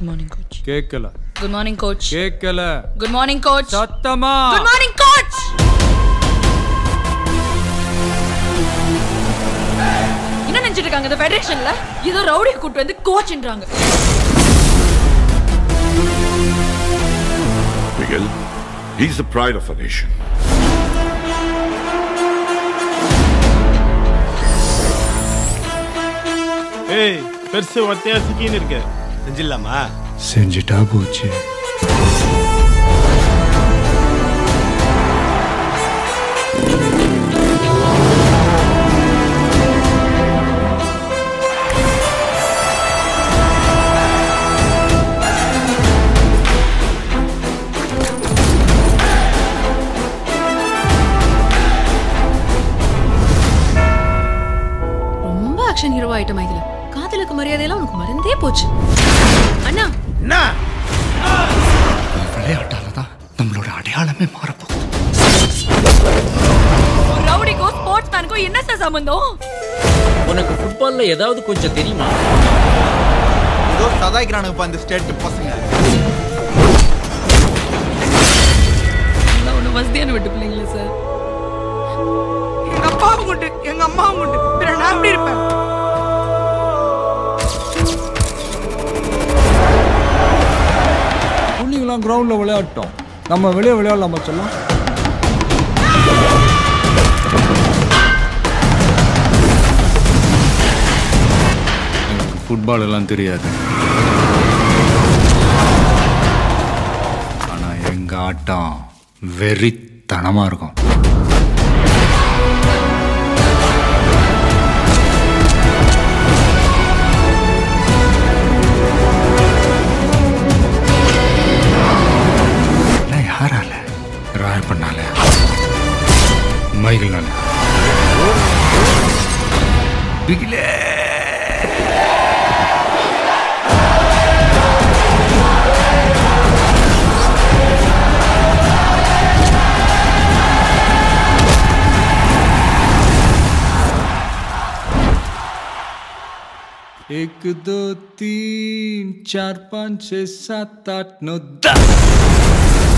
Good morning coach கேட்கல good morning coach கேட்கல good morning coach சத்தமா குட் மார்னிங் கோச் என்ன நினைச்சிட்டு இருக்காங்க இந்த ஃபெடரேஷன்ல ஏதோ ரவுடியை கூட்டு வந்து கோச்ன்றாங்க Miguel, he's the pride of a nation. ஏய் பெருசு ஒத்தையா சிக்கின்னு இருக்கு செஞ்சிடலாமா செஞ்சுட்டா போச்சு ரொம்ப ஆக்ஷன் ஹீரோ ஆயிட்டமா இதுல காதலுக்கு மரியாதையெல்லாம் உனக்கு மறந்தே போச்சு அண்ணா என்ன விளையாட்டால தான் நம்மளோட அடையாளமே மாறப்போகுது ஒரு ரவுடிக்கும் ஸ்போர்ட்ஸ் மேனுக்கும் என்ன சார் சம்பந்தம் உனக்கு ஃபுட்பால்ல ஏதாவது கொஞ்சம் தெரியுமா ஏதோ சதாய்க்கிறானுங்கப்பா இந்த ஸ்டேட் பசங்க எல்லாம் ஒண்ணு வசதியான விட்டு பிள்ளைங்களா சார் எங்க அப்பாவும் உண்டு எங்க அம்மாவும் உண்டு பின்ன நான் எப்படி இருப்பேன் புள்ளிங்களாம் கிரவுண்ட்ல விளையாட்டோம் நம்ம வெளியே விளையாடலாமா சொல்லலாம் எனக்கு ஃபுட்பால் எல்லாம் தெரியாது ஆனா எங்க ஆட்டம் வெறித்தனமா இருக்கும் எல்லாம் யாரால ராயல் பண்ணால மைகிள்னால பிகிலே एक दो तीन चार पाँच छः सात आठ नौ दस